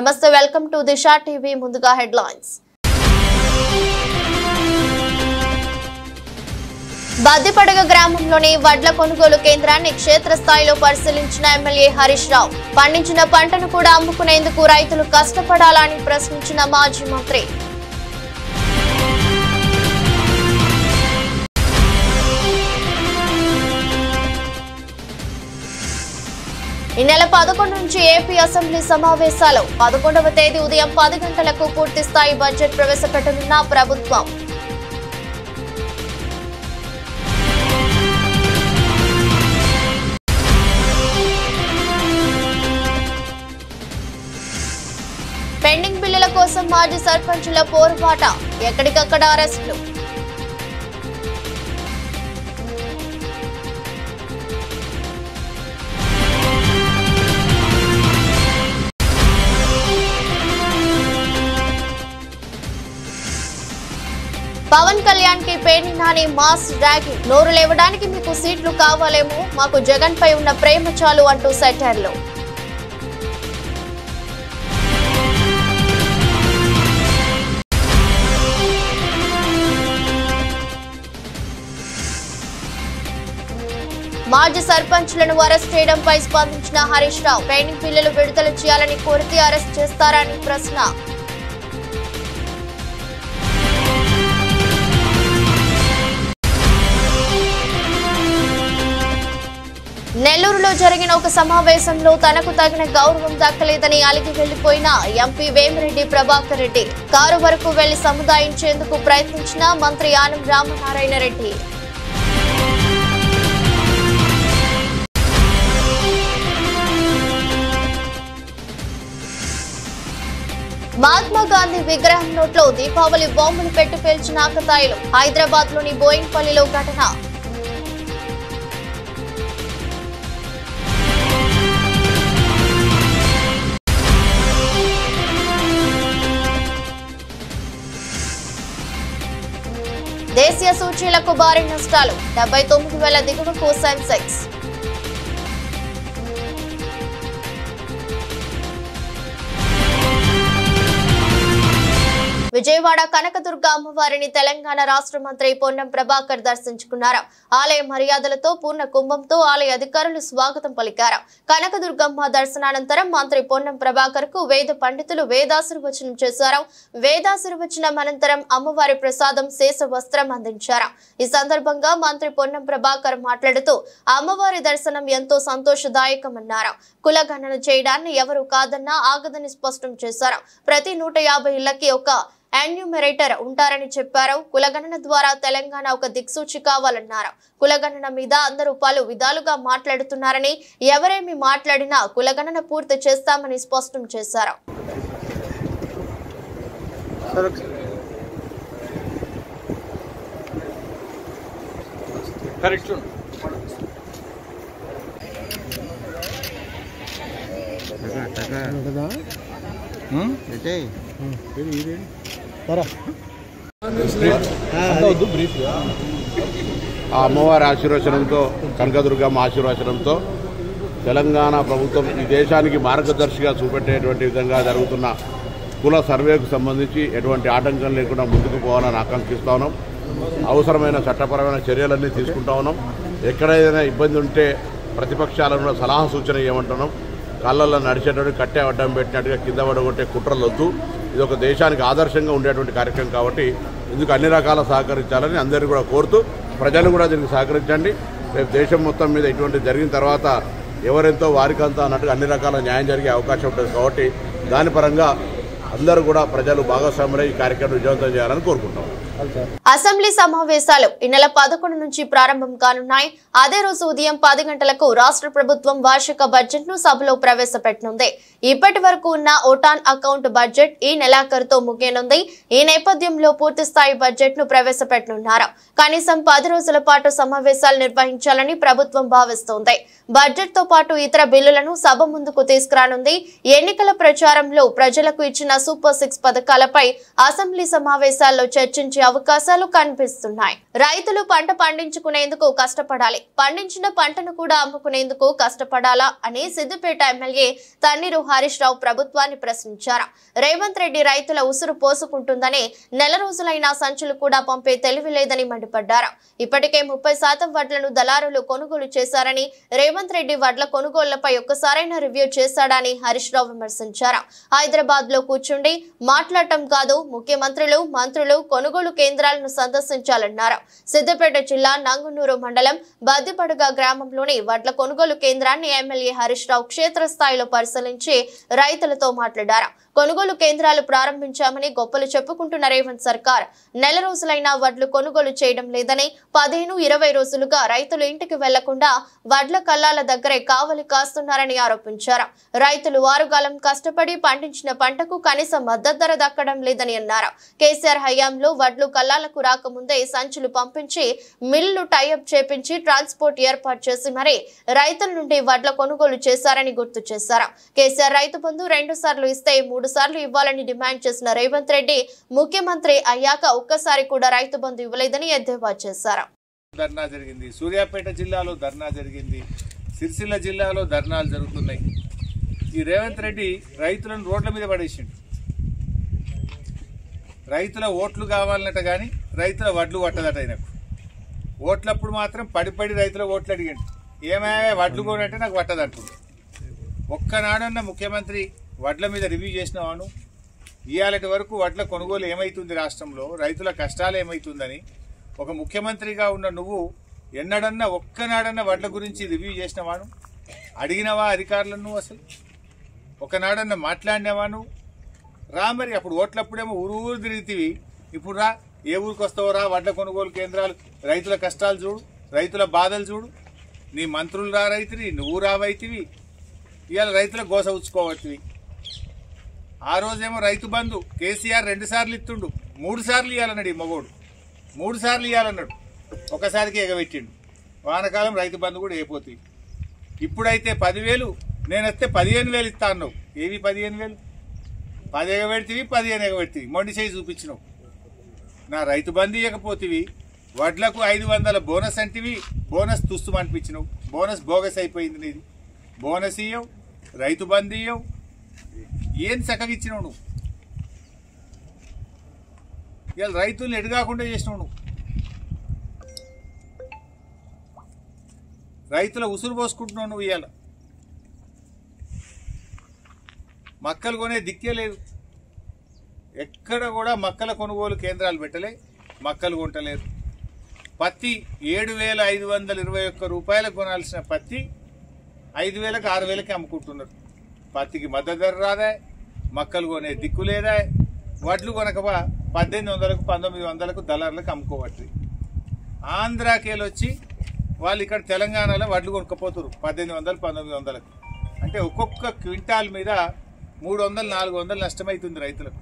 నమస్తే welcome to Disha TV ముందుగా headlines Baddipadaga గ్రామంలోని వడ్ల కొనుగోలు కేంద్రాన్ని క్షేత్రస్థాయిలో పరిశీలించిన ఎమ్మెల్యే హరీష్ రావు పండించిన పంటను కూడా అమ్ముకునేందుకు రైతులు కష్టపడాలని ప్రశ్నించిన మాజీ మంత్రి ఈ నెల పదకొండు నుంచి ఏపీ అసెంబ్లీ సమావేశాలు పదకొండవ తేదీ ఉదయం పది గంటలకు పూర్తి స్థాయి బడ్జెట్ ప్రవేశపెట్టనున్న ప్రభుత్వం పెండింగ్ బిల్లుల కోసం మాజీ సర్పంచుల పోరుబాట ఎక్కడికక్కడ అరెస్టులు పవన్ కళ్యాణ్ కి పేర్ని నాని మాస్ ర్యాగింగ్ నోరు లేవడానికి మీకు సీట్లు కావాలేమో మాకు జగన్ పై ఉన్న ప్రేమ చాలు అంటూ సెటర్లు మాజీ సర్పంచ్లను అరెస్ట్ చేయడంపై స్పందించిన హరీష్ రావు పెండింగ్ బిల్లులు విడుదల చేయాలని కోరితే అరెస్ట్ చేస్తారని ప్రశ్న నెల్లూరులో జరిగిన ఒక సమావేశంలో తనకు తగిన గౌరవం దక్కలేదని అలిగి వెళ్లిపోయిన ఎంపీ వేమిరెడ్డి ప్రభాకర్ రెడ్డి కారు వరకు వెళ్లి సముదాయించేందుకు ప్రయత్నించిన మంత్రి ఆనం రామనారాయణ రెడ్డి మహాత్మా గాంధీ విగ్రహం నోట్లో దీపావళి బాంబులు పెట్టి పేల్చిన ఆకతాయిలు హైదరాబాద్ లోని బోయింగ్పల్లిలో ఘటన దేశీయ సూచీలకు భారీ నష్టాలు డెబ్బై తొమ్మిది వేల దిగువకు సెన్సెక్స్ విజయవాడ కనకదుర్గ అమ్మవారిని తెలంగాణ రాష్ట్ర మంత్రి పొన్నం ప్రభాకర్ దర్శించుకున్నారు ఆలయ మర్యాదలతో పూర్ణ కుంభంతో ఆలయ అధికారులు స్వాగతం పలికారు కనకదుర్గమ్మ దర్శనానంతరం మంత్రి పొన్నం ప్రభాకర్ కు వేద పండితులు వేదాశీర్వచనం చేశారు వేదాశీర్వచనం అనంతరం అమ్మవారి ప్రసాదం శేష వస్త్రం అందించారు ఈ సందర్భంగా మంత్రి పొన్నం ప్రభాకర్ మాట్లాడుతూ అమ్మవారి దర్శనం ఎంతో సంతోషదాయకమన్నారు కులగణన చేయడాన్ని ఎవరు కాదన్నా ఆగదని స్పష్టం చేశారు ప్రతి నూట యాభై ఇళ్లకి ఒక యాన్యూమరేటర్ ఉంటారని చెప్పారు కులగణన ద్వారా తెలంగాణ ఒక దిక్సూచి కావాలన్నారు కులగణన మీద అందరూ పలు విధాలుగా మాట్లాడుతున్నారని ఎవరేమి మాట్లాడినా కులగణన పూర్తి చేస్తామని స్పష్టం చేశారు కరెక్ట్ ఆ అమ్మవారి ఆశీర్వచనంతో కనకదుర్గమ్మ ఆశీర్వచనంతో తెలంగాణ ప్రభుత్వం ఈ దేశానికి మార్గదర్శిగా చూపెట్టేటువంటి విధంగా జరుగుతున్న కుల సర్వేకు సంబంధించి ఎటువంటి ఆటంకం లేకుండా ముందుకు పోవాలని ఆకాంక్షిస్తా ఉన్నాం అవసరమైన చట్టపరమైన చర్యలన్నీ తీసుకుంటా ఉన్నాం ఎక్కడైనా ఇబ్బంది ఉంటే ప్రతిపక్షాలను కూడా సలహా సూచన చేయమంటున్నాం కళ్ళల్లో నడిచేటువంటి కట్టే అడ్డం పెట్టినట్టుగా కింద పడగొట్టే కుట్రలు వద్దు ఇది ఒక దేశానికి ఆదర్శంగా ఉండేటువంటి కార్యక్రమం కాబట్టి ఇందుకు అన్ని రకాల సహకరించాలని అందరినీ కూడా కోరుతూ ప్రజలు కూడా దీనికి సహకరించండి రేపు దేశం మొత్తం మీద ఇటువంటి జరిగిన తర్వాత ఎవరెంతో వారికంతా అన్నట్టుగా అన్ని రకాల న్యాయం జరిగే అవకాశం ఉంటుంది కాబట్టి దాని పరంగా అందరూ కూడా ప్రజలు భాగస్వాములై ఈ కార్యక్రమం విజయవంతం చేయాలని కోరుకుంటాం అసెంబ్లీ సమావేశాలు ఈ నెల పదకొండు నుంచి ప్రారంభం కానున్నాయి అదే రోజు ఉదయం పది గంటలకు రాష్ట్ర ప్రభుత్వం వార్షిక బడ్జెట్ ను సభలో ప్రవేశపెట్టనుంది ఇప్పటి వరకు ఉన్న ఓటాన్ అకౌంట్ బడ్జెట్ ఈ నెలాఖరుతో ముగియనుంది ఈ నేపథ్యంలో పూర్తి స్థాయి బడ్జెట్ ను ప్రవేశపెట్టనున్నారు కనీసం పది రోజుల పాటు సమావేశాలు నిర్వహించాలని ప్రభుత్వం భావిస్తోంది బడ్జెట్ తో పాటు ఇతర బిల్లులను సభ ముందుకు తీసుకురానుంది ఎన్నికల ప్రచారంలో ప్రజలకు ఇచ్చిన సూపర్ సిక్స్ పథకాలపై అసెంబ్లీ సమావేశాల్లో చర్చించే అవకాశాలు కనిపిస్తున్నాయి రైతులు పంట పండించుకునేందుకు కష్టపడాలి పండించిన పంటను కూడా అమ్ముకునేందుకు కష్టపడాలా అని సిద్దిపేట ఎమ్మెల్యే తన్నీరు హరీష్ రావు ప్రభుత్వాన్ని ప్రశ్నించారు రేవంత్ రెడ్డి రైతుల ఉసురు పోసుకుంటుందని నెల రోజులైనా సంచులు కూడా పంపే తెలివి లేదని మండిపడ్డారు ఇప్పటికే ముప్పై శాతం వడ్లను దళారులు కొనుగోలు చేశారని రేవంత్ రెడ్డి వడ్ల కొనుగోళ్లపై ఒక్కసారైనా రివ్యూ చేశాడని హరీష్ రావు విమర్శించారు హైదరాబాద్ లో కూర్చుండి మాట్లాడటం కాదు ముఖ్యమంత్రులు మంత్రులు కొనుగోలు కేంద్రాలను సందర్శించాలన్నారు సిద్దిపేట జిల్లా నంగునూరు మండలం బద్దిపడుగ గ్రామంలోని వడ్ల కొనుగోలు కేంద్రాన్ని ఎమ్మెల్యే హరీష్ రావు క్షేత్రస్థాయిలో పరిశీలించి రైతులతో మాట్లాడారు కొనుగోలు కేంద్రాలు ప్రారంభించామని గొప్పలు చెప్పుకుంటున్న రేవంత్ సర్కార్ నెల రోజులైనా వడ్లు కొనుగోలు చేయడం లేదని పదిహేను ఇరవై రోజులుగా రైతులు ఇంటికి వెళ్లకుండా వడ్ల కల్లాల దగ్గరే కావలి కాస్తున్నారని ఆరోపించారు రైతులు వారుగాలం కష్టపడి పండించిన పంటకు కనీస మద్దతు ధర దక్కడం లేదని అన్నారు కేసీఆర్ హయాంలో వడ్లు కల్లాలకు రాకముందే సంచులు పంపించి మిల్లు టైఅప్ చేపించి ట్రాన్స్పోర్ట్ ఏర్పాటు చేసి మరి రైతుల నుండి వడ్ల కొనుగోలు చేశారని గుర్తు చేశారు కేసీఆర్ రైతు బంధు రెండు సార్లు ఇస్తే మూడు సార్లు ఇవ్వాలని డిమాండ్ చేసిన రేవంత్ రెడ్డి ముఖ్యమంత్రి అయ్యాక ఒక్కసారి కూడా రైతు బంధు ఇవ్వలేదని ఎద్దేవా చేశారు ధర్నా జరిగింది సూర్యాపేట జిల్లాలో ధర్నా జరిగింది సిరిసిల్ల జిల్లాలో ధర్నాలు జరుగుతున్నాయి ఈ రేవంత్ రెడ్డి రైతులను రోడ్ల మీద పడేసిండు రైతుల ఓట్లు కావాలన్నట కానీ రైతుల వడ్లు పట్టదట ఆయనకు ఓట్లప్పుడు మాత్రం పడి పడి రైతుల ఓట్లు అడిగాడు ఏమేమే వడ్లు కొనంటే నాకు పట్టదంటుంది ఒక్కనాడన్న ముఖ్యమంత్రి వడ్ల మీద రివ్యూ చేసినవాను ఇవాళటి వరకు వడ్ల కొనుగోలు ఏమైతుంది రాష్ట్రంలో రైతుల కష్టాలు ఏమైతుందని ఒక ముఖ్యమంత్రిగా ఉన్న నువ్వు ఎన్నడన్నా ఒక్కనాడన్నా వడ్ల గురించి రివ్యూ చేసినవాను అడిగినవా అధికారులను నువ్వు అసలు ఒకనాడన్నా మాట్లాడినవాను రా మరి అప్పుడు ఓట్లప్పుడేమో ఊరు ఊరు తిరిగితివి ఇప్పుడు రా ఏ ఊరికి వస్తావో రా వడ్ల కొనుగోలు కేంద్రాలు రైతుల కష్టాలు చూడు రైతుల బాధలు చూడు నీ మంత్రులు రా రైతువి నువ్వు రావైతివి ఇవాళ రైతుల గోస ఉచ్చుకోవట్టివి ఆ రోజేమో రైతు బంధు కేసీఆర్ రెండు సార్లు ఇస్తుండు మూడు సార్లు ఇవ్వాలన్నాడు ఈ మగోడు మూడు సార్లు ఇవ్వాలన్నాడు ఒకసారికి ఎగబెట్టిండు వానకాలం రైతు బంధు కూడా అయిపోతుంది ఇప్పుడైతే పదివేలు నేను వస్తే పదిహేను వేలు ఇస్తా అన్నావు ఏవి పదిహేను వేలు పది ఎగబెడితివి పదిహేను ఎగబెడితివి మొండి చేయి చూపించినావు నా రైతు బంధు ఇవ్వకపోతివి వడ్లకు ఐదు వందల బోనస్ అంటివి బోనస్ తుస్తు అనిపించినావు బోనస్ బోగస్ అయిపోయింది నీది బోనస్ ఇయ్యవు రైతు బంధు ఇయ్యవు ఏం చక్కగిచ్చినావు నువ్వు ఇవాళ రైతుల్ని ఎడగాకుండా చేసినావు నువ్వు రైతుల ఉసురు పోసుకుంటున్నావు నువ్వు ఇవాళ మక్కలు కొనే దిక్కే లేదు ఎక్కడ కూడా మక్కల కొనుగోలు కేంద్రాలు పెట్టలే మక్కలు కొంటలేరు పత్తి ఏడు వేల ఐదు వందల ఇరవై ఒక్క రూపాయలకు కొనాల్సిన పత్తి ఐదు వేలకు ఆరు వేలకి అమ్ముకుంటున్నారు పత్తికి మద్దతు ధర రాదా మక్కలు కొనే దిక్కు లేదా వడ్లు కొనకవా పద్దెనిమిది వందలకు పంతొమ్మిది వందలకు దళార్లకు అమ్ముకోవట్టు ఆంధ్రాకేలు వచ్చి వాళ్ళు ఇక్కడ తెలంగాణలో వడ్లు కొనుక్కపోతారు పద్దెనిమిది వందలు పంతొమ్మిది వందలకు అంటే ఒక్కొక్క క్వింటాల్ మీద మూడు వందలు నాలుగు వందలు నష్టమవుతుంది రైతులకు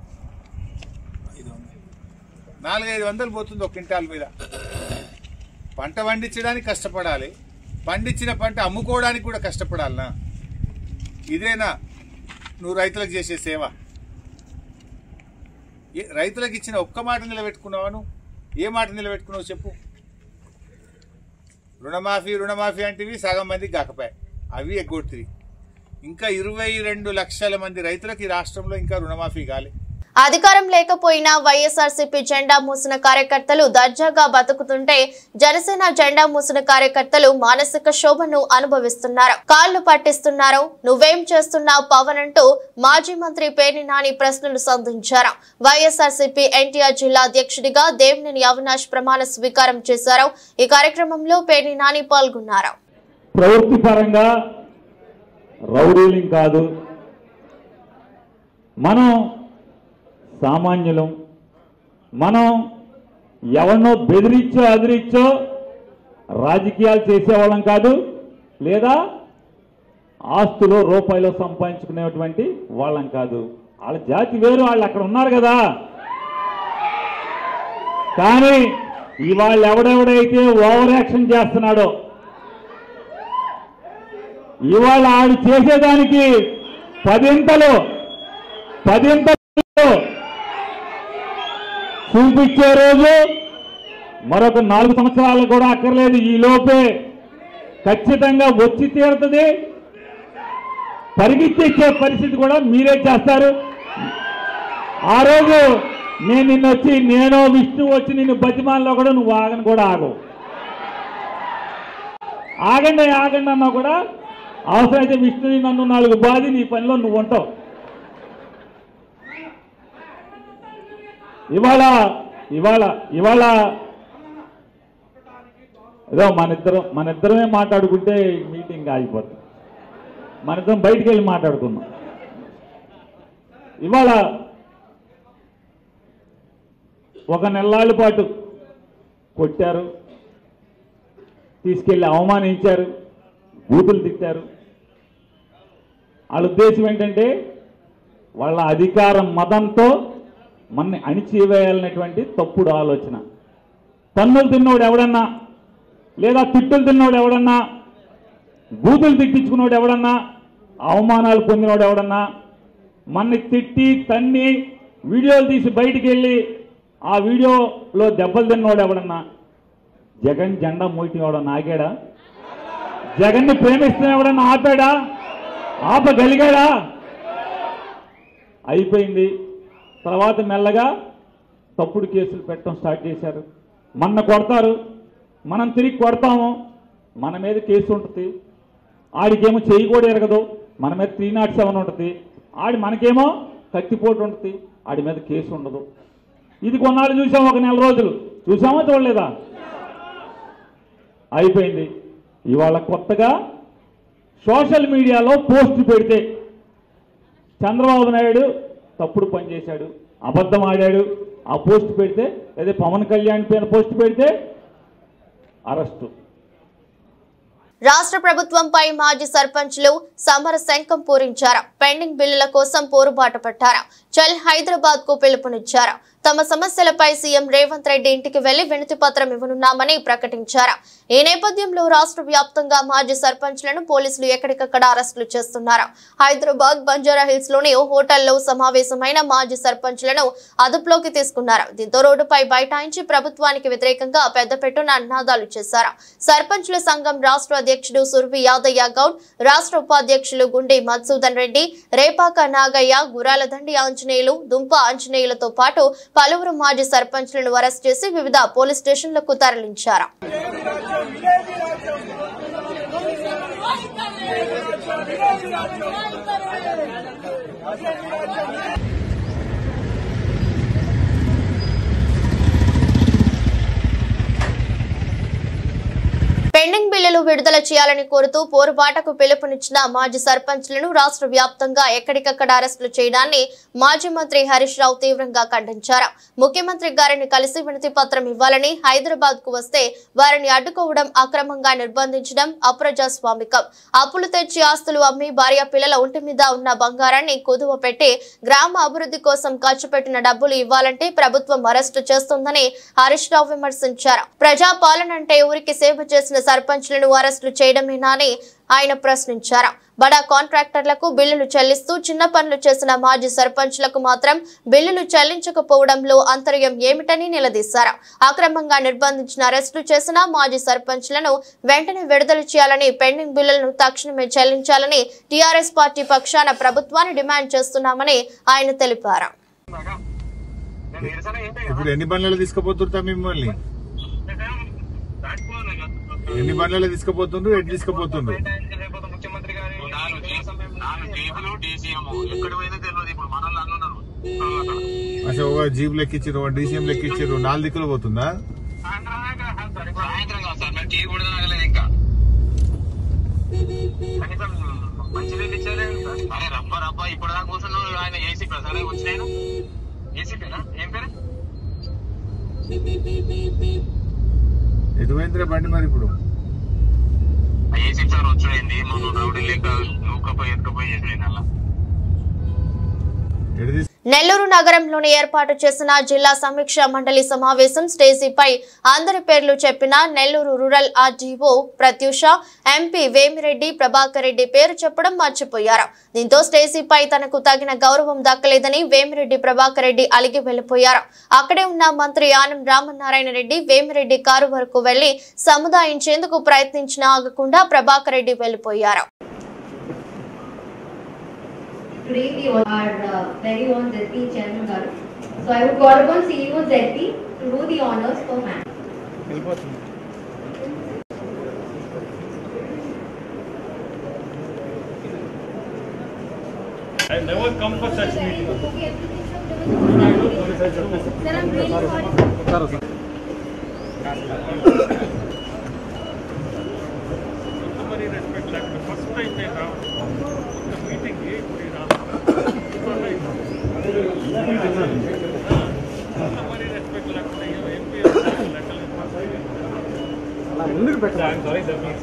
నాలుగైదు వందలు పోతుంది ఒక క్వింటాల్ మీద పంట పండించడానికి కష్టపడాలి పండించిన పంట అమ్ముకోవడానికి కూడా కష్టపడాలనా ఇదేనా నువ్వు రైతులకు చేసే సేవ ఏ- రైతులకు ఇచ్చిన ఒక్క మాట నిలబెట్టుకున్నావా నువ్వు ఏ మాట నిలబెట్టుకున్నావు చెప్పు రుణమాఫీ రుణమాఫీ అంటివి సగం మందికి కాకపోయాయి అవి ఎగ్గొట్టివి ఇంకా ఇరవై రెండు లక్షల మంది రైతులకు ఈ రాష్ట్రంలో ఇంకా రుణమాఫీ కాలే అధికారం లేకపోయినా వైఎస్ఆర్సీపీ జెండా మూసిన కార్యకర్తలు దర్జాగా బతుకుతుంటే జనసేన జెండా మూసిన కార్యకర్తలు మానసిక శోభను అనుభవిస్తున్నారు కాళ్లు పట్టిస్తున్నారు నువ్వేం చేస్తున్నావు పవన్ అంటూ మాజీ మంత్రి పేర్ని నాని ప్రశ్నలు సంధించారు వైఎస్ఆర్సీపీ ఎన్టీఆర్ జిల్లా అధ్యక్షుడిగా దేవినేని అవినాష్ ప్రమాణ స్వీకారం చేశారు ఈ కార్యక్రమంలో పేర్ని నాని పాల్గొన్నారు ప్రవృత్తి పరంగా రౌడీలింగ్ కాదు మనం సామాన్యులం మనం ఎవరినో బెదిరించో అదిరించో రాజకీయాలు చేసేవాళ్ళం కాదు లేదా ఆస్తులు రూపాయలు సంపాదించుకునేటువంటి వాళ్ళం కాదు వాళ్ళ జాతి వేరు వాళ్ళు అక్కడ ఉన్నారు కదా కానీ ఇవాళ ఎవడెవడైతే ఓవర్ యాక్షన్ చేస్తున్నాడో ఇవాళ ఆడు చేసేదానికి పదింతలు పదింతలు చూపించే రోజు మరొక నాలుగు సంవత్సరాలు కూడా అక్కర్లేదు ఈ లోపే ఖచ్చితంగా వచ్చి తీరుతుంది పరిగెత్తిచ్చే పరిస్థితి కూడా మీరే చేస్తారు ఆ రోజు నేను నిన్ను వచ్చి నేను విష్ణు వచ్చి నిన్ను బతిమాలలో కూడా నువ్వు ఆగని కూడా ఆగవు ఆగండి ఆగండి అన్నా కూడా అవసరమైతే విష్ణుని నన్ను నాలుగు బాధి నీ పనిలో నువ్వు ఉంటావు ఇవాళ ఇవాళ ఇవాళ ఏదో మన ఇద్దరం మన ఇద్దరమే మాట్లాడుకుంటే ఈ మీటింగ్ ఆగిపోతుంది మన ఇద్దరం బయటికి వెళ్ళి మాట్లాడుకుందాం ఇవాళ ఒక నెల్లాళ్ళ పాటు కొట్టారు తీసుకెళ్ళి అవమానించారు బూతులు తిట్టారు వాళ్ళ ఉద్దేశం ఏంటంటే వాళ్ళ అధికారం మదంతో మనని అణిచివేయాలనేటువంటి తప్పుడు ఆలోచన పన్నులు తిన్నోడు ఎవడన్నా లేదా తిట్టులు తిన్నోడు ఎవడన్నా బూతులు తిట్టించుకున్నోడు ఎవడన్నా అవమానాలు పొందినోడు ఎవడన్నా మనని తిట్టి తన్ని వీడియోలు తీసి బయటికి వెళ్ళి ఆ వీడియోలో దెబ్బలు తిన్నోడు ఎవడన్నా జగన్ జెండా మోయటం ఆగాడా జగన్ని ప్రేమిస్తున్న ఎవడన్నా ఆపాడా ఆపగలిగాడా అయిపోయింది తర్వాత మెల్లగా తప్పుడు కేసులు పెట్టడం స్టార్ట్ చేశారు మన కొడతారు మనం తిరిగి కొడతాము మన మీద కేసు ఉంటుంది ఆడికేమో చెయ్యి కూడా ఎరగదు మన మీద త్రీ నాట్ సెవెన్ ఉంటుంది ఆడి మనకేమో కత్తిపోటు ఉంటుంది ఆడి మీద కేసు ఉండదు ఇది కొన్నాళ్ళు చూసాం ఒక నెల రోజులు చూసామా చూడలేదా అయిపోయింది ఇవాళ కొత్తగా సోషల్ మీడియాలో పోస్ట్ పెడితే చంద్రబాబు నాయుడు తప్పుడు పని చేశాడు అబద్ధం ఆడాడు ఆ పోస్ట్ పెడితే అదే పవన్ కళ్యాణ్ పైన పోస్ట్ పెడితే అరెస్టు రాష్ట్ర ప్రభుత్వంపై మాజీ సర్పంచ్లు సమర శంఖం పూరించారు పెండింగ్ బిల్లుల కోసం పోరుబాట పట్టారు చల్ హైదరాబాద్ కు పిలుపునిచ్చారు తమ సమస్యలపై సీఎం రేవంత్ రెడ్డి ఇంటికి వెళ్లి వినతి పత్రం ఇవ్వనున్నామని ప్రకటించారు ఈ నేపథ్యంలో రాష్ట్ర వ్యాప్తంగా మాజీ సర్పంచ్లను పోలీసులు ఎక్కడికక్కడ అరెస్టులు చేస్తున్నారు హైదరాబాద్ బంజారా హిల్స్ లోని ఓ హోటల్లో సమావేశమైన మాజీ సర్పంచ్లను అదుపులోకి తీసుకున్నారు దీంతో రోడ్డుపై బైఠాయించి ప్రభుత్వానికి వ్యతిరేకంగా పెద్దపెట్టున నినాదాలు చేశారు సర్పంచ్ల సంఘం రాష్ట్ర అధ్యక్షుడు సుర్వి యాదయ్య గౌడ్ రాష్ట్ర ఉపాధ్యక్షులు గుండి మధుసూదన్ రెడ్డి రేపాక నాగయ్య గురాలదండి ఆంజనేయులు దుంప ఆంజనేయులతో పాటు పలువురు మాజీ సర్పంచ్లను అరెస్ట్ చేసి వివిధ పోలీస్ స్టేషన్లకు తరలించారు పెండింగ్ బిల్లులు విడుదల చేయాలని కోరుతూ పోరుబాటకు పిలుపునిచ్చిన మాజీ సర్పంచ్లను రాష్ట్ర వ్యాప్తంగా ఎక్కడికక్కడ అరెస్టులు చేయడాన్ని మాజీ మంత్రి హరీష్ రావు తీవ్రంగా ఖండించారు ముఖ్యమంత్రి గారిని కలిసి వినతి పత్రం ఇవ్వాలని హైదరాబాద్ కు వస్తే వారిని అడ్డుకోవడం అక్రమంగా నిర్బంధించడం అప్రజాస్వామికం అప్పులు తెచ్చి ఆస్తులు అమ్మి భార్య పిల్లల ఒంటి మీద ఉన్న బంగారాన్ని కుదువ పెట్టి గ్రామ అభివృద్ధి కోసం ఖర్చు పెట్టిన డబ్బులు ఇవ్వాలంటే ప్రభుత్వం అరెస్టు చేస్తుందని హరీష్ రావు విమర్శించారు ప్రజా పాలన అంటే ఊరికి సేవ చేసిన సర్పంచ్లను అరెస్టులు చేయడమేనా అని ఆయన ప్రశ్నించారు బడా కాంట్రాక్టర్లకు బిల్లులు చెల్లిస్తూ చిన్న పనులు చేసిన మాజీ సర్పంచ్లకు మాత్రం బిల్లులు చెల్లించకపోవడంలో అంతర్యం ఏమిటని నిలదీశారు అక్రమంగా నిర్బంధించిన అరెస్టులు చేసిన మాజీ సర్పంచ్లను వెంటనే విడుదల చేయాలని పెండింగ్ బిల్లులను తక్షణమే చెల్లించాలని టీఆర్ఎస్ పార్టీ పక్షాన ప్రభుత్వాన్ని డిమాండ్ చేస్తున్నామని ఆయన తెలిపారు ఇప్పుడు ఎన్ని బండ్లలో తీసుకుపోతుంటా మిమ్మల్ని ఎన్ని బండ్లలో తీసుకుపోతుండ్రు ఎటు తీసుకుపోతుండ్రు ముఖ్యమంత్రి గారి నాలుగు జీబులు డీసీఎం ఎక్కడ పోయిందో తెలియదు ఇప్పుడు మన వాళ్ళు అన్నున్నారు అసలు ఒక జీప్ లెక్కిచ్చారు ఒక డీసీఎం లెక్కిచ్చారు నాలుగు దిక్కులు పోతుందా సాయంత్రం కాదు సార్ మేము టీ కూడా తాగలేదు ఇంకా కనీసం మంచి నీళ్ళు ఇచ్చేదే అరే రబ్బ రబ్బ ఇప్పుడు దాకా కూర్చున్నావు ఆయన ఏసీ ప్రసాద్ వచ్చినాయన ఏసీ పేరా ఏం పేరు ఎటు పోయిందిరా బండి మరి ఇప్పుడు ఆ ఏసీ సార్ వచ్చుడైంది మనం రౌడీ లెక్క నూకపోయి ఎత్తుకపోయి చేసిపోయింది అలా ఎటు తీసు నెల్లూరు నగరంలోని ఏర్పాటు చేసిన జిల్లా సమీక్ష మండలి సమావేశం స్టేజీపై అందరి పేర్లు చెప్పిన Nellore rural RDO Prathyusha MP Vemireddy Prabhakar Reddy పేరు చెప్పడం మర్చిపోయారు దీంతో స్టేజీపై తనకు తగిన గౌరవం దక్కలేదని వేమిరెడ్డి ప్రభాకర్ రెడ్డి అలిగి వెళ్లిపోయారు అక్కడే ఉన్న మంత్రి ఆనం రామనారాయణ రెడ్డి వేమిరెడ్డి కారు వరకు వెళ్లి సముదాయించేందుకు ప్రయత్నించినా ఆగకుండా ప్రభాకర్ రెడ్డి వెళ్లిపోయారు Today we all are uh, very own ZP Chairman Garu. So I would call upon CEO ZP to do the honors for man. I never come for such meeting. Sir, I'm really sorry. Customary respect like the first time they have the meeting కి ఇప్పుడు ఈ రాదు. Customary respect లేకుండా ఏం- ఏం పేరు లెక్కలు I'm sorry, that means.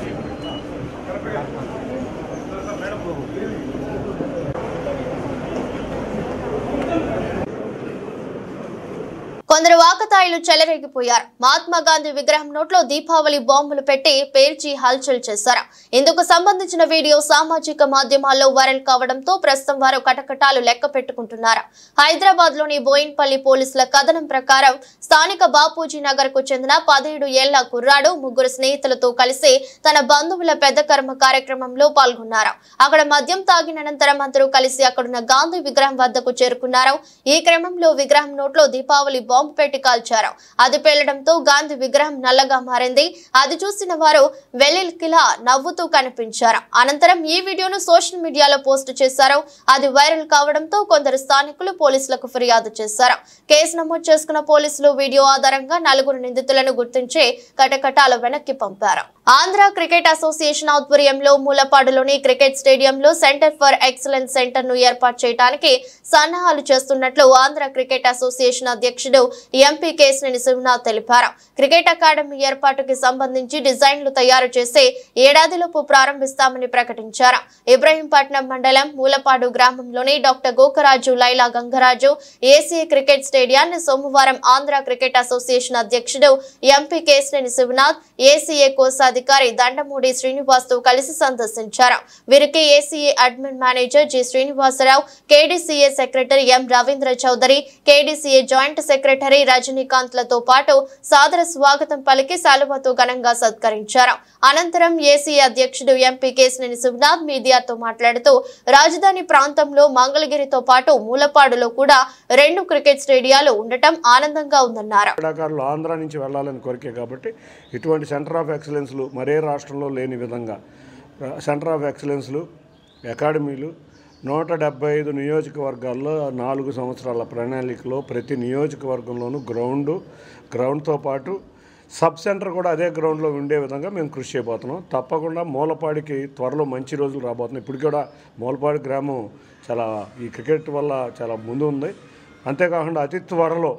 కొందరు వాకతాయిలు చెలరేగిపోయారు మహాత్మా గాంధీ విగ్రహం నోట్లో దీపావళి బాంబులు పెట్టి పేల్చి హల్చల్ చేశారు ఇందుకు సంబంధించిన వీడియో సామాజిక మాధ్యమాల్లో వైరల్ కావడంతో ప్రస్తుతం వారు కటకటాలు లెక్క పెట్టుకుంటున్నారు హైదరాబాద్ లోని బోయిన్పల్లి పోలీసుల కథనం ప్రకారం స్థానిక బాపూజీ నగర్ కు చెందిన పదిహేడు ఏళ్ల కుర్రాడు ముగ్గురు స్నేహితులతో కలిసి తన బంధువుల పెద్ద కర్మ కార్యక్రమంలో పాల్గొన్నారు అక్కడ మద్యం తాగిన అనంతరం అందరూ కలిసి అక్కడున్న గాంధీ విగ్రహం వద్దకు చేరుకున్నారు ఈ క్రమంలో విగ్రహం నోట్లో దీపావళి బాంబు పెట్టి కాల్చారు అది పేలడంతో గాంధీ విగ్రహం నల్లగా మారింది అది చూసిన వారు వెల్లికిలా నవ్వుతూ కనిపించారు అనంతరం ఈ వీడియోను సోషల్ మీడియాలో పోస్ట్ చేశారు అది వైరల్ కావడంతో కొందరు స్థానికులు పోలీసులకు ఫిర్యాదు చేశారు కేసు నమోదు చేసుకున్న పోలీసులు వీడియో ఆధారంగా నలుగురు నిందితులను గుర్తించి కటకటాల వెనక్కి పంపారు ఆంధ్ర క్రికెట్ అసోసియేషన్ ఆధ్వర్యంలో మూలపాడులోని క్రికెట్ స్టేడియంలో సెంటర్ ఫర్ ఎక్సలెన్స్ సెంటర్ ను ఏర్పాటు చేయడానికి సన్నాహాలు చేస్తున్నట్లు ఆంధ్ర క్రికెట్ అసోసియేషన్ అధ్యక్షుడు ఎంపీ కేసినేని శివనాథ్ తెలిపారు క్రికెట్ అకాడమీ ఏర్పాటుకి సంబంధించి డిజైన్లు తయారు చేసి ఏడాదిలోపు ప్రారంభిస్తామని ప్రకటించారు ఇబ్రహీంపట్నం మండలం మూలపాడు గ్రామంలోని doctor Gokaraju Laila Gangaraju ACA cricket స్టేడియాన్ని సోమవారం ఆంధ్ర క్రికెట్ అసోసియేషన్ అధ్యక్షుడు ఎంపీ కేసినేని శివనాథ్ ఏసీఏ కోశాధికారి దండమూడి శ్రీనివాస్ తో కలిసి సందర్శించారు వీరికి ACA admin manager G Srinivasa Rao KDCA secretary M Ravindra Chowdary KDCA joint secretary Rajinikanth లతో పాటు సాదర స్వాగతం పలికి శాలువతో ఘనంగా సత్కరించారు అనంతరం ఏసీఏ అధ్యక్షుడు ఎంపీ కేసినేని శివనాథ్ మీడియాతో మాట్లాడుతూ రాజధాని ప్రాంతంలో మంగళగిరితో పాటు మూలపాడులో కూడా రెండు క్రికెట్ స్టేడియాలు ఉండటం ఆనందంగా ఉందన్నారు క్రీడాకారులు ఆంధ్ర నుంచి వెళ్ళాలని కోరికే కాబట్టి ఇటువంటి సెంటర్ ఆఫ్ ఎక్సలెన్స్లు మరే రాష్ట్రంలో లేని విధంగా సెంటర్ ఆఫ్ ఎక్సలెన్స్లు అకాడమీలు నూట డెబ్బై ఐదు నియోజకవర్గాల్లో నాలుగు సంవత్సరాల ప్రణాళికలో ప్రతి నియోజకవర్గంలోనూ గ్రౌండు గ్రౌండ్తో పాటు సబ్ సెంటర్ కూడా అదే గ్రౌండ్లో ఉండే విధంగా మేము కృషి చేయబోతున్నాం తప్పకుండా మూలపాడికి త్వరలో మంచి రోజులు రాబోతున్నాయి ఇప్పుడు కూడా మూలపాడి గ్రామం చాలా ఈ క్రికెట్ వల్ల చాలా ముందు ఉంది అంతేకాకుండా అతి త్వరలో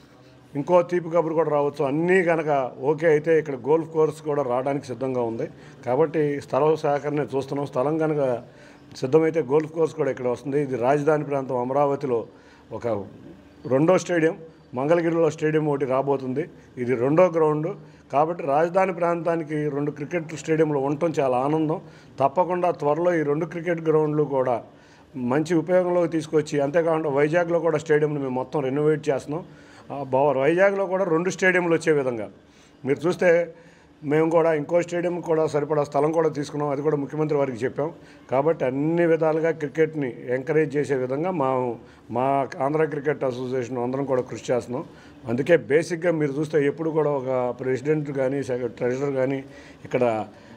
ఇంకో తీపి కబురు కూడా రావచ్చు అన్నీ కనుక ఓకే అయితే ఇక్కడ గోల్ఫ్ కోర్స్ కూడా రావడానికి సిద్ధంగా ఉంది కాబట్టి స్థల సేకరణ చూస్తున్నాం స్థలం కనుక సిద్ధమైతే గోల్ఫ్ కోర్స్ కూడా ఇక్కడ వస్తుంది ఇది రాజధాని ప్రాంతం అమరావతిలో ఒక రెండో స్టేడియం మంగళగిరిలో స్టేడియం ఒకటి రాబోతుంది ఇది రెండో గ్రౌండ్ కాబట్టి రాజధాని ప్రాంతానికి రెండు క్రికెట్ స్టేడియంలు ఉండటం చాలా ఆనందం తప్పకుండా త్వరలో ఈ రెండు క్రికెట్ గ్రౌండ్లు కూడా మంచి ఉపయోగంలోకి తీసుకొచ్చి అంతేకాకుండా వైజాగ్లో కూడా స్టేడియంని మేము మొత్తం రెనోవేట్ చేస్తున్నాం ఆ బా- వైజాగ్లో కూడా రెండు స్టేడియంలు వచ్చే విధంగా మీరు చూస్తే మేము కూడా ఇంకో స్టేడియం కూడా సరిపడా స్థలం కూడా తీసుకున్నాం అది కూడా ముఖ్యమంత్రి వారికి చెప్పాం కాబట్టి అన్ని విధాలుగా క్రికెట్ని ఎంకరేజ్ చేసే విధంగా మా మా ఆంధ్ర క్రికెట్ అసోసియేషన్ అందరం కూడా కృషి చేస్తున్నాం అందుకే బేసిక్గా మీరు చూస్తే ఎప్పుడు కూడా ఒక ప్రెసిడెంట్ కానీ ట్రెజరర్ కానీ ఇక్కడ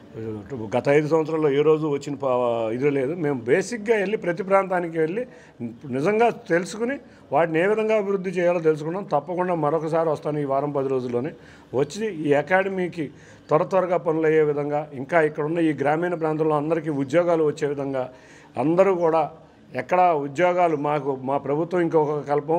గత ఐదు సంవత్సరాల్లో ఏ రోజు వచ్చిన పా- ఇది లేదు మేము బేసిక్గా వెళ్ళి ప్రతి ప్రాంతానికి వెళ్ళి నిజంగా తెలుసుకుని వాటిని ఏ విధంగా అభివృద్ధి చేయాలో తెలుసుకున్నాం తప్పకుండా మరొకసారి వస్తాను ఈ వారం పది రోజుల్లోనే వచ్చి ఈ అకాడమీకి త్వర త్వరగా పనులు అయ్యే విధంగా ఇంకా ఇక్కడ ఉన్న ఈ గ్రామీణ ప్రాంతంలో అందరికీ ఉద్యోగాలు వచ్చే విధంగా అందరూ కూడా ఎక్కడ ఉద్యోగాలు మాకు మా ప్రభుత్వం ఇంకొక కల్పం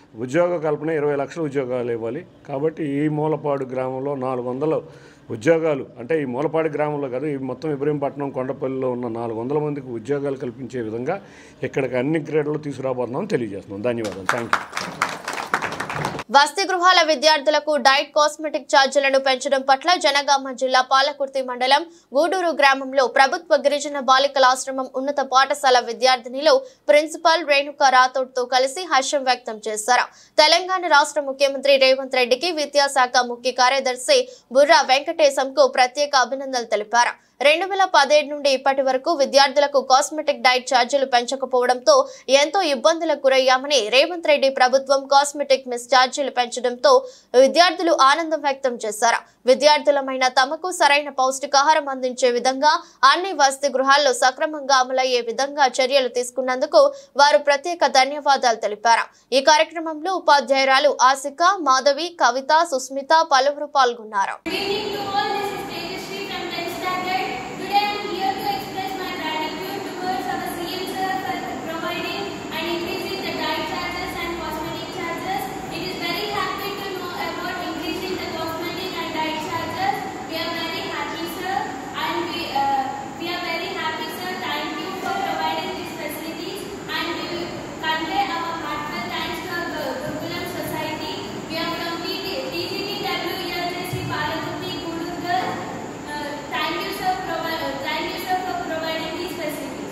ఉద్యోగ కల్పన ఇరవై లక్షల ఉద్యోగాలు ఇవ్వాలి కాబట్టి ఈ మూలపాడు గ్రామంలో నాలుగు వందల ఉద్యోగాలు అంటే ఈ మూలపాడు గ్రామంలో కాదు ఈ మొత్తం ఇబ్రహీంపట్నం కొండపల్లిలో ఉన్న నాలుగు వందల మందికి ఉద్యోగాలు కల్పించే విధంగా ఇక్కడికి అన్ని గ్రేడ్లు తీసుకురాబోతున్నాం తెలియజేస్తున్నాం ధన్యవాదాలు థ్యాంక్ యూ వసతి గృహాల విద్యార్థులకు డైట్ కాస్మెటిక్ ఛార్జీలను పెంచడం పట్ల జనగామ జిల్లా పాలకుర్తి మండలం గూడూరు గ్రామంలో ప్రభుత్వ గిరిజన బాలికల ఆశ్రమం ఉన్నత పాఠశాల విద్యార్థినిలు ప్రిన్సిపల్ రేణుక రాథోడ్ తో కలిసి హర్షం వ్యక్తం చేశారు తెలంగాణ రాష్ట్ర ముఖ్యమంత్రి రేవంత్ రెడ్డికి విద్యాశాఖ ముఖ్య కార్యదర్శి బుర్రా వెంకటేశంకు ప్రత్యేక అభినందనలు తెలిపారు రెండు వేల పదిహేడు నుండి ఇప్పటి వరకు విద్యార్థులకు కాస్మెటిక్ డైట్ ఛార్జీలు పెంచకపోవడంతో ఎంతో ఇబ్బందులకు గురయ్యామని రేవంత్ రెడ్డి ప్రభుత్వం కాస్మెటిక్ మిస్ ఛార్జీలు పెంచడంతో విద్యార్థులు ఆనందం వ్యక్తం చేశారు విద్యార్థులమైన తమకు సరైన పౌష్టికాహారం అందించే విధంగా అన్ని వసతి గృహాల్లో సక్రమంగా అమలయ్యే విధంగా చర్యలు తీసుకున్నందుకు వారు ప్రత్యేక ధన్యవాదాలు తెలిపారు ఈ కార్యక్రమంలో ఉపాధ్యాయురాలు ఆసిక మాధవి కవిత సుస్మిత పలువురు పాల్గొన్నారు Good evening to all. This is Tejasri from 10th standard. Today I am here to express my gratitude towards our CM sir for providing and increasing the diet charges and cosmetic charges. It is very happy to know about increasing the cosmetic and diet charges. We are very happy sir and we, uh, we are very happy sir. Thank you for providing these facilities and we will convey our heartfelt thanks to our Gu- Gurukulam society. We are from TCTW ELJC Palakutti Gudurgar. Uh, Thank you sir provi- uh, thank you sir for providing these facilities.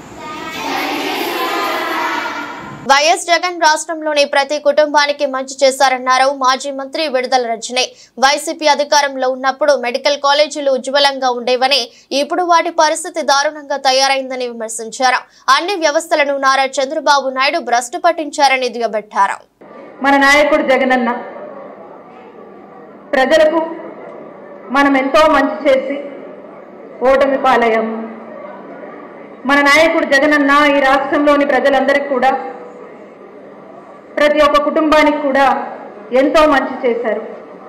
YS Jagan రాష్ట్రంలోని ప్రతి కుటుంబానికి మంచి చేశారన్నారు మాజీ మంత్రి విడుదల Rajani YCP అధికారంలో ఉన్నప్పుడు మెడికల్ కాలేజీలు ఉజ్వలంగా ఉండేవని ఇప్పుడు వాటి పరిస్థితి దారుణంగా తయారైందని విమర్శించారు అన్ని వ్యవస్థలను నారా చంద్రబాబు నాయుడు భ్రష్టు పట్టించారని దుయ్యబట్టారు మన నాయకుడు జగనన్న ప్రజలకు మనం ఎంతో మంచి చేసి ఓటమి పాలయ్యాము మన నాయకుడు జగనన్న ఈ రాష్ట్రంలోని ప్రజలందరికీ కూడా ప్రతి ఒక్క కుటుంబానికి కూడా ఎంతో మంచి చేశారు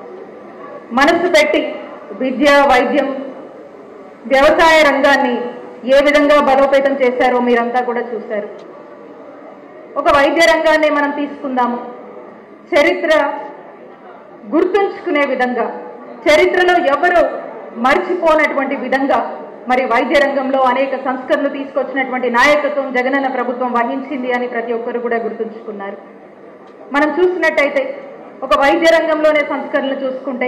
మనసు పెట్టి విద్య వైద్యం వ్యవసాయ రంగాన్ని ఏ విధంగా బలోపేతం చేశారో మీరంతా కూడా చూశారు ఒక వైద్య రంగాన్ని మనం తీసుకుందాము చరిత్ర గుర్తుంచుకునే విధంగా చరిత్రలో ఎవరు మర్చిపోనటువంటి విధంగా మరి వైద్య రంగంలో అనేక సంస్కరణలు తీసుకొచ్చినటువంటి నాయకత్వం జగనన్న ప్రభుత్వం వహించింది అని ప్రతి ఒక్కరు కూడా గుర్తుంచుకున్నారు మనం చూసినట్టయితే ఒక వైద్య రంగంలోనే సంస్కరణలు చూసుకుంటే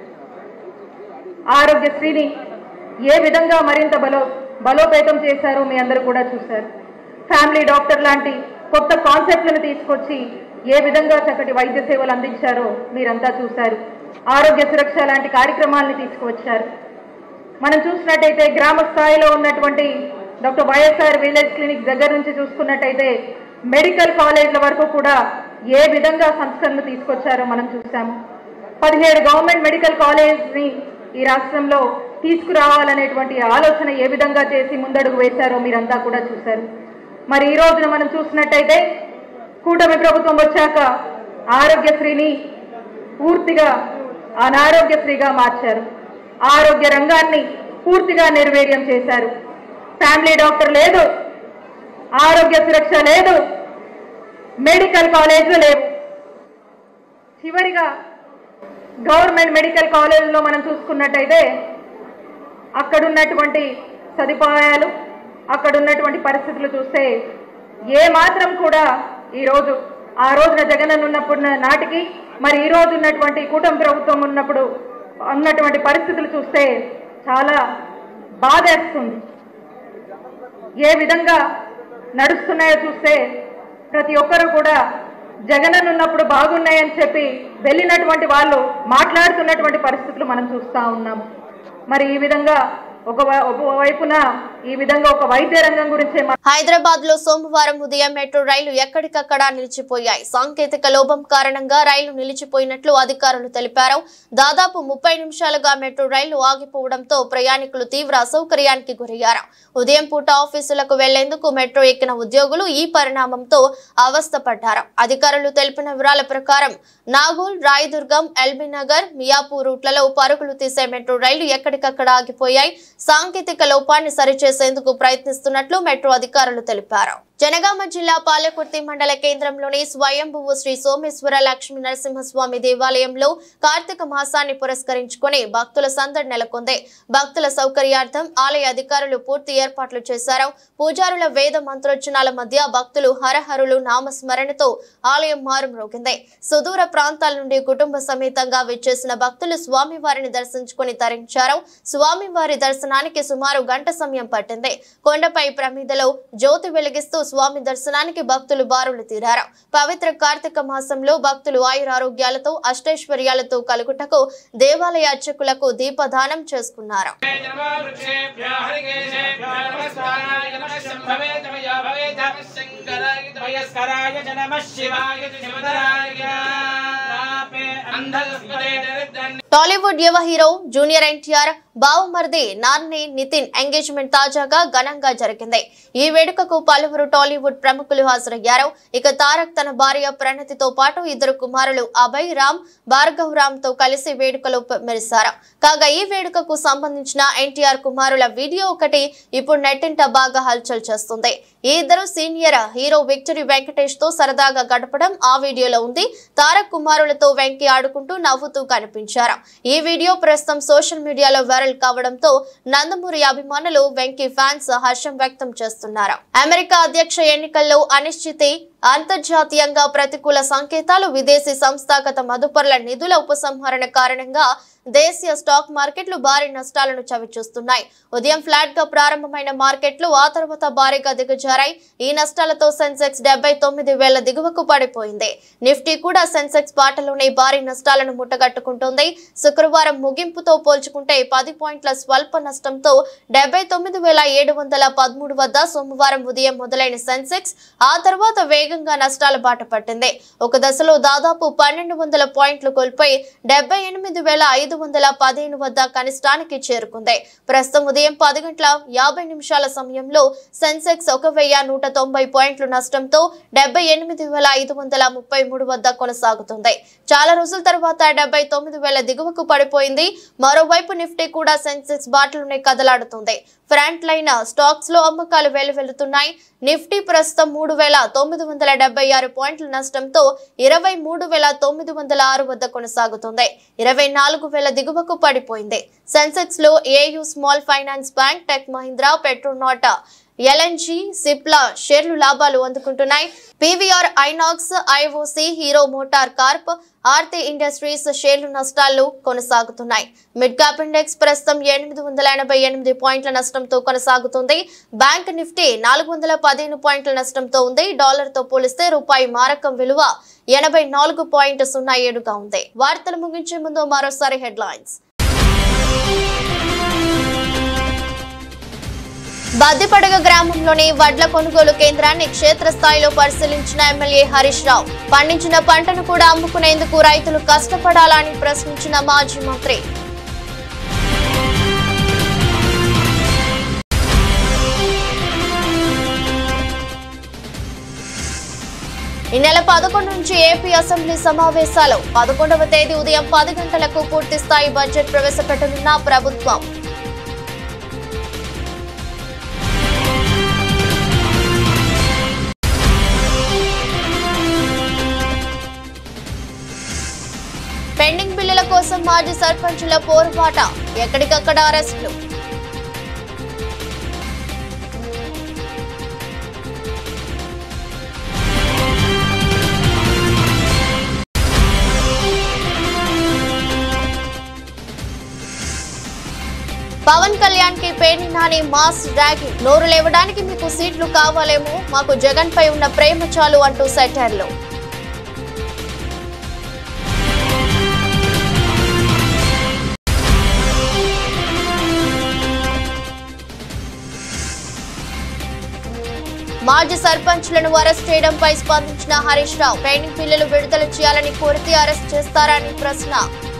ఆరోగ్యశ్రీని ఏ విధంగా మరింత బలో బలోపేతం చేశారో మీ అందరూ కూడా చూశారు ఫ్యామిలీ డాక్టర్ లాంటి కొత్త కాన్సెప్ట్లను తీసుకొచ్చి ఏ విధంగా చక్కటి వైద్య సేవలు అందించారో మీరంతా చూశారు ఆరోగ్య సురక్ష లాంటి కార్యక్రమాలను తీసుకువచ్చారు మనం చూసినట్టయితే గ్రామ స్థాయిలో ఉన్నటువంటి డాక్టర్ వైఎస్ఆర్ విలేజ్ క్లినిక్ దగ్గర నుంచి చూసుకున్నట్టయితే మెడికల్ కాలేజ్ల వరకు కూడా ఏ విధంగా సంస్కరణలు తీసుకొచ్చారో మనం చూసాము పదిహేడు గవర్నమెంట్ మెడికల్ కాలేజ్ని ఈ రాష్ట్రంలో తీసుకురావాలనేటువంటి ఆలోచన ఏ విధంగా చేసి ముందడుగు వేశారో మీరంతా కూడా చూశారు మరి ఈ రోజున మనం చూసినట్టయితే కూటమి ప్రభుత్వం వచ్చాక ఆరోగ్యశ్రీని పూర్తిగా అనారోగ్యశ్రీగా మార్చారు ఆరోగ్య రంగాన్ని పూర్తిగా నిర్వీర్యం చేశారు ఫ్యామిలీ డాక్టర్ లేదు ఆరోగ్య సురక్ష లేదు మెడికల్ కాలేజీలు లేవు చివరిగా గవర్నమెంట్ మెడికల్ కాలేజీలో మనం చూసుకున్నట్టయితే అక్కడున్నటువంటి సదుపాయాలు అక్కడున్నటువంటి పరిస్థితులు చూస్తే ఏ మాత్రం కూడా ఈరోజు ఆ రోజున జగన్ ఉన్నప్పుడు నాటికి మరి ఈ రోజు ఉన్నటువంటి కూటమి ప్రభుత్వం ఉన్నప్పుడు ఉన్నటువంటి పరిస్థితులు చూస్తే చాలా బాధేస్తుంది ఏ విధంగా నడుస్తున్నాయో చూస్తే ప్రతి ఒక్కరు కూడా జగనన్న ఉన్నప్పుడు బాగున్నాయని చెప్పి వెళ్ళినటువంటి వాళ్ళు మాట్లాడుతున్నటువంటి పరిస్థితులు మనం చూస్తా ఉన్నాము మరి ఈ విధంగా ఒక వై- ఒక వైపున ఈ విధంగా ఒక వైద్య రంగం గురించే మా- హైదరాబాద్ లో సోమవారం ఉదయం మెట్రో రైలు ఎక్కడికక్కడ నిలిచిపోయాయి సాంకేతిక లోపం కారణంగా రైలు నిలిచిపోయినట్లు అధికారులు తెలిపారు దాదాపు ముప్పై నిమిషాలుగా మెట్రో రైలు ఆగిపోవడంతో ప్రయాణికులు తీవ్ర అసౌకర్యానికి గురయ్యారు ఉదయం పూట ఆఫీసులకు వెళ్లేందుకు మెట్రో ఎక్కిన ఉద్యోగులు ఈ పరిణామంతో అవస్థపడ్డారు అధికారులు తెలిపిన వివరాల ప్రకారం నాగోల్ రాయదుర్గం ఎల్బీ నగర్ మియాపూర్ రూట్లలో పరుగులు తీసే మెట్రో రైలు ఎక్కడికక్కడ ఆగిపోయాయి సాంకేతిక లోపాన్ని సరిచేసి చేసేందుకు ప్రయత్నిస్తున్నట్లు మెట్రో అధికారులు తెలిపారు జనగామ జిల్లా పాలకుర్తి మండల కేంద్రంలోని స్వయంభువు శ్రీ సోమేశ్వర లక్ష్మీ నరసింహస్వామి దేవాలయంలో కార్తీక మాసాన్ని పురస్కరించుకొని భక్తుల సందడి నెలకొంది భక్తుల సౌకర్యార్థం ఆలయ అధికారులు పూర్తి ఏర్పాట్లు చేశారు పూజారుల వేద మంత్రోచ్చనాల మధ్య భక్తులు హరహరులు నామస్మరణతో ఆలయం మారుమ్రోగింది సుదూర ప్రాంతాల నుండి కుటుంబ సమేతంగా విచ్చేసిన భక్తులు స్వామివారిని దర్శించుకుని తరించారు స్వామివారి దర్శనానికి సుమారు గంట సమయం పట్టింది కొండపై ప్రమిదలో జ్యోతి వెలిగిస్తూ స్వామి దర్శనానికి భక్తులు బారులు తీరారు పవిత్ర కార్తీక మాసంలో భక్తులు ఆయురారోగ్యాలతో అష్టైశ్వర్యాలతో కలుగుటకు దేవాలయ అర్చకులకు దీపదానం చేసుకున్నారు టాలీవుడ్ యువ హీరో జూనియర్ ఎన్టీఆర్ బావమర్ది నాన్ని నితిన్ ఎంగేజ్మెంట్ తాజాగా ఘనంగా జరిగింది ఈ వేడుకకు పలువురు టాలీవుడ్ ప్రముఖులు హాజరయ్యారు ఇక తారక్ తన భార్య ప్రణతితో పాటు ఇద్దరు కుమారులు అభయ్ రామ్ భార్గవ్ రామ్ తో కలిసి వేడుకలో ప- మెరిశారు కాగా ఈ వేడుకకు సంబంధించిన ఎన్టీఆర్ కుమారుల వీడియో ఒకటి ఇప్పుడు నెట్టింట బాగా హల్చల్ చేస్తుంది ఈ ఇద్దరు సీనియర్ హీరో విక్టరీ వెంకటేష్ తో సరదాగా గడపడం ఆ వీడియోలో ఉంది తారక్ కుమారులతో వెంకి ఆడుకుంటూ నవ్వుతూ కనిపించారు ఈ వీడియో ప్రస్తుతం సోషల్ మీడియాలో వైరల్ కావడంతో నందమూరి అభిమానులు వెంకీ ఫ్యాన్స్ హర్షం వ్యక్తం చేస్తున్నారు అమెరికా అధ్యక్ష ఎన్నికల్లో అనిశ్చితి అంతర్జాతీయంగా ప్రతికూల సంకేతాలు విదేశీ సంస్థాగత మదుపర్ల నిధుల ఉపసంహరణ కారణంగా దేశీయ స్టాక్ మార్కెట్లు భారీ నష్టాలను చవిచూస్తున్నాయి ఉదయం ఫ్లాట్ గా ప్రారంభమైన మార్కెట్లు ఆ తర్వాత భారీగా దిగజారాయి ఈ నష్టాలతో సెన్సెక్స్ డెబ్బై తొమ్మిది వేల దిగువకు పడిపోయింది నిఫ్టీ కూడా సెన్సెక్స్ బాటలోనే భారీ నష్టాలను ముట్టగట్టుకుంటోంది శుక్రవారం ముగింపుతో పోల్చుకుంటే పది పాయింట్ల స్వల్ప నష్టంతో డెబ్బై తొమ్మిది వేల ఏడు వందల పదమూడు వద్ద సోమవారం ఉదయం మొదలైన సెన్సెక్స్ ఆ తర్వాత వేగంగా నష్టాల బాట పట్టింది ఒక దశలో దాదాపు పన్నెండు వందల పాయింట్లు కోల్పోయి డెబ్బై ఎనిమిది వేల ఐదు వందల పదిహేను వద్ద కనిష్టానికి చేరుకుంది ప్రస్తుతం ఉదయం పది గంటల యాభై నిమిషాల సమయంలో సెన్సెక్స్ ఒక వెయ్యి నూట తొంభై పాయింట్ల నష్టంతో డెబ్బై ఎనిమిది వేల ఐదు వందల ముప్పై మూడు వద్ద కొనసాగుతుంది చాలా రోజుల తర్వాత డెబ్బై తొమ్మిది వేల దిగువకు పడిపోయింది మరోవైపు నిఫ్టీ కూడా సెన్సెక్స్ బాటలోనే కదలాడుతుంది ఫ్రంట్ లైన్ స్టాక్స్ లో అమ్మకాలు వెలువెలుతున్నాయి నిఫ్టీ ప్రస్తుతం మూడు వేల తొమ్మిది వందల డెబ్బై ఆరు పాయింట్ల నష్టంతో ఇరవై మూడు వేల తొమ్మిది వందల ఆరు వద్ద కొనసాగుతుంది ఇరవై నాలుగు వేల దిగువకు పడిపోయింది సెన్సెక్స్ లో AU small finance bank Tech Mahindra Petronet LNG Cipla షేర్లు లాభాలు అందుకుంటున్నాయి PVR INOX IOC Hero Motor Corp Aarti industries షేర్లు నష్టాలు కొనసాగుతున్నాయి మిడ్ క్యాప్ ఇండెక్స్ ప్రస్తుతం ఎనిమిది వందల ఎనభై ఎనిమిది పాయింట్ల నష్టంతో కొనసాగుతుంది బ్యాంక్ నిఫ్టీ నాలుగు వందల పదిహేను పాయింట్ల నష్టంతో ఉంది డాలర్ తో పోలిస్తే రూపాయి మారకం విలువ ఎనభై నాలుగు పాయింట్ సున్నా ఏడుగా ఉంది వార్తలు ముగించే ముందు మరోసారి హెడ్లైన్స్ బద్దిపడగ గ్రామంలోని వడ్ల కొనుగోలు కేంద్రాన్ని క్షేత్రస్థాయిలో పరిశీలించిన ఎమ్మెల్యే హరీష్ రావు పండించిన పంటను కూడా అమ్ముకునేందుకు రైతులు కష్టపడాలని ప్రశ్నించిన మాజీ మంత్రి ఈ నెల పదకొండు నుంచి ఏపీ అసెంబ్లీ సమావేశాలు పదకొండవ తేదీ ఉదయం పది గంటలకు పూర్తి స్థాయి బడ్జెట్ ప్రవేశపెట్టనున్న ప్రభుత్వం పెండింగ్ బిల్లుల కోసం మాజీ సర్పంచుల పోరుబాట ఎక్కడికక్కడ అరెస్టులు పవన్ కళ్యాణ్ కి పేర్ని నాని మాస్ ర్యాగింగ్ నోరు లేవడానికి మీకు సీట్లు కావాలేమో మాకు జగన్ పై ఉన్న ప్రేమ చాలు అంటూ సెటర్లు మాజీ సర్పంచ్లను అరెస్ట్ చేయడంపై స్పందించిన హరీష్ రావు ట్రైనింగ్ పిల్లలు విడుదల చేయాలని కోరితే అరెస్ట్ చేస్తారని ప్రశ్న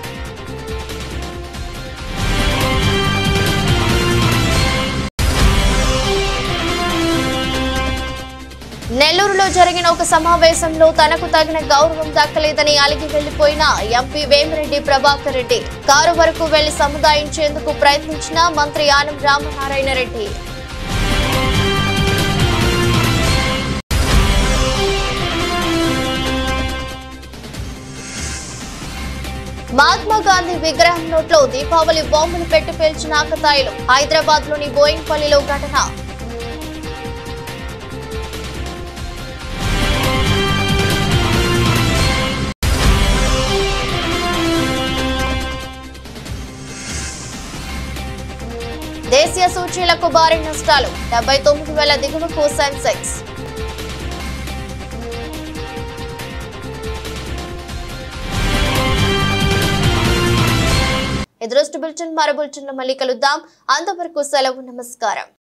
నెల్లూరులో జరిగిన ఒక సమావేశంలో తనకు తగిన గౌరవం దక్కలేదని అలిగి వెళ్లిపోయిన ఎంపీ వేమిరెడ్డి ప్రభాకర్ రెడ్డి కారు వరకు వెళ్లి సముదాయించేందుకు ప్రయత్నించిన మంత్రి ఆనం రామనారాయణ రెడ్డి మహాత్మా గాంధీ విగ్రహం నోట్లో దీపావళి బాంబులు పెట్టి పేల్చిన ఆకతాయిలు హైదరాబాద్ లోని బోయింగ్పల్లిలో ఘటన దేశీయ సూచీలకు భారీ నష్టాలు డెబ్బై తొమ్మిది వేల దిగువకు సెన్సెక్స్ ఎదురొస్ట్ బులెటిన్ మరో బులెటిన్ మళ్ళీ కలుద్దాం అంతవరకు సెలవు నమస్కారం